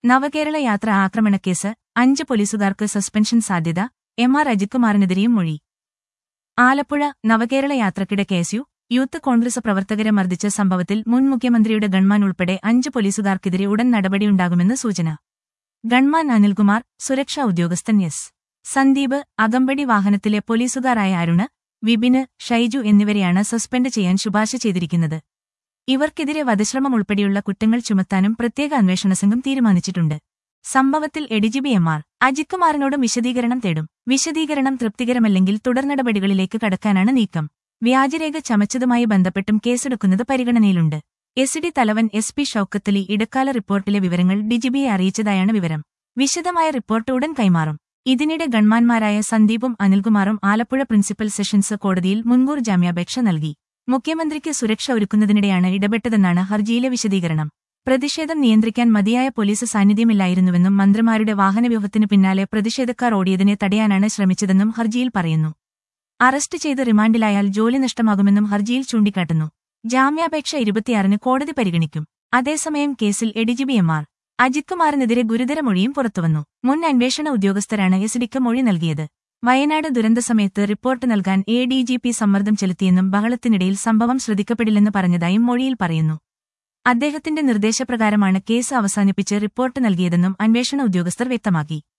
നവകേരള യാത്ര ആക്രമണക്കേസ് അഞ്ച് പോലീസുകാർക്ക് സസ്പെൻഷൻ സാധ്യത എം ആർ അജിത്കുമാറിനെതിരെയും മൊഴി ആലപ്പുഴ നവകേരള യാത്രക്കിടെ കേസ്യു യൂത്ത് കോൺഗ്രസ് പ്രവർത്തകരെ മർദ്ദിച്ച സംഭവത്തിൽ മുൻ മുഖ്യമന്ത്രിയുടെ ഗൺമാൻ ഉൾപ്പെടെ അഞ്ച് പോലീസുകാർക്കെതിരെ ഉടൻ നടപടിയുണ്ടാകുമെന്ന് സൂചന ഗൺമാൻ അനിൽകുമാർ സുരക്ഷാ ഉദ്യോഗസ്ഥൻ എസ് സന്ദീപ് അകമ്പടി വാഹനത്തിലെ പോലീസുകാരായ അരുണ് വിപിന് ഷൈജു എന്നിവരെയാണ് സസ്പെൻഡ് ചെയ്യാൻ ശുപാർശ ചെയ്തിരിക്കുന്നത് ഇവർക്കെതിരെ വധശ്രമം ഉൾപ്പെടെയുള്ള കുറ്റങ്ങൾ ചുമത്താനും പ്രത്യേക അന്വേഷണ സംഘം തീരുമാനിച്ചിട്ടുണ്ട് സംഭവത്തിൽ എഡിജിബി എം ആർ അജിത് കുമാറിനോടും വിശദീകരണം തേടും വിശദീകരണം തൃപ്തികരമല്ലെങ്കിൽ തുടർനടപടികളിലേക്ക് കടക്കാനാണ് നീക്കം വ്യാജരേഖ ചമച്ചതുമായി ബന്ധപ്പെട്ടും കേസെടുക്കുന്നത് പരിഗണനയിലുണ്ട് എസ് ഡി തലവൻ എസ് പി ഷൌക്കത്തലി ഇടക്കാല റിപ്പോർട്ടിലെ വിവരങ്ങൾ ഡിജിബിയെ അറിയിച്ചതായാണ് വിവരം വിശദമായ റിപ്പോർട്ട് ഉടൻ കൈമാറും ഇതിനിടെ ഗൺമാന്മാരായ സന്ദീപും അനിൽകുമാറും ആലപ്പുഴ പ്രിൻസിപ്പൽ സെഷൻസ് കോടതിയിൽ മുൻകൂർ ജാമ്യാപേക്ഷ നൽകി മുഖ്യമന്ത്രിക്ക് സുരക്ഷ ഒരുക്കുന്നതിനിടെയാണ് ഇടപെട്ടതെന്നാണ് ഹർജിയിലെ വിശദീകരണം പ്രതിഷേധം നിയന്ത്രിക്കാൻ മതിയായ പോലീസ് സാന്നിധ്യമില്ലായിരുന്നുവെന്നും മന്ത്രിമാരുടെ വാഹനവ്യൂഹത്തിനു പിന്നാലെ പ്രതിഷേധക്കാർ ഓടിയതിനെ തടയാനാണ് ശ്രമിച്ചതെന്നും ഹർജിയിൽ പറയുന്നു അറസ്റ്റ് ചെയ്ത് റിമാൻഡിലായാൽ ജോലി നഷ്ടമാകുമെന്നും ഹർജിയിൽ ചൂണ്ടിക്കാട്ടുന്നു ജാമ്യാപേക്ഷ ഇരുപത്തിയാറിന് കോടതി പരിഗണിക്കും അതേസമയം കേസിൽ എഡിജിബി എം ആർ അജിത് കുമാറിനെതിരെ ഗുരുതര മൊഴിയും പുറത്തുവന്നു മുൻ അന്വേഷണ ഉദ്യോഗസ്ഥരാണ് എസ് ഡിക്ക് മൊഴി നൽകിയത് വയനാട് ദുരന്തസമയത്ത് റിപ്പോർട്ട് നൽകാൻ എ ഡി ജി പി സമ്മർദ്ദം ചെലുത്തിയെന്നും ബഹളത്തിനിടയിൽ സംഭവം ശ്രദ്ധിക്കപ്പെടില്ലെന്ന് പറഞ്ഞതായും മൊഴിയിൽ പറയുന്നു അദ്ദേഹത്തിന്റെ നിർദ്ദേശപ്രകാരമാണ് കേസ് അവസാനിപ്പിച്ച് റിപ്പോർട്ട് നൽകിയതെന്നും അന്വേഷണ ഉദ്യോഗസ്ഥർ വ്യക്തമാക്കി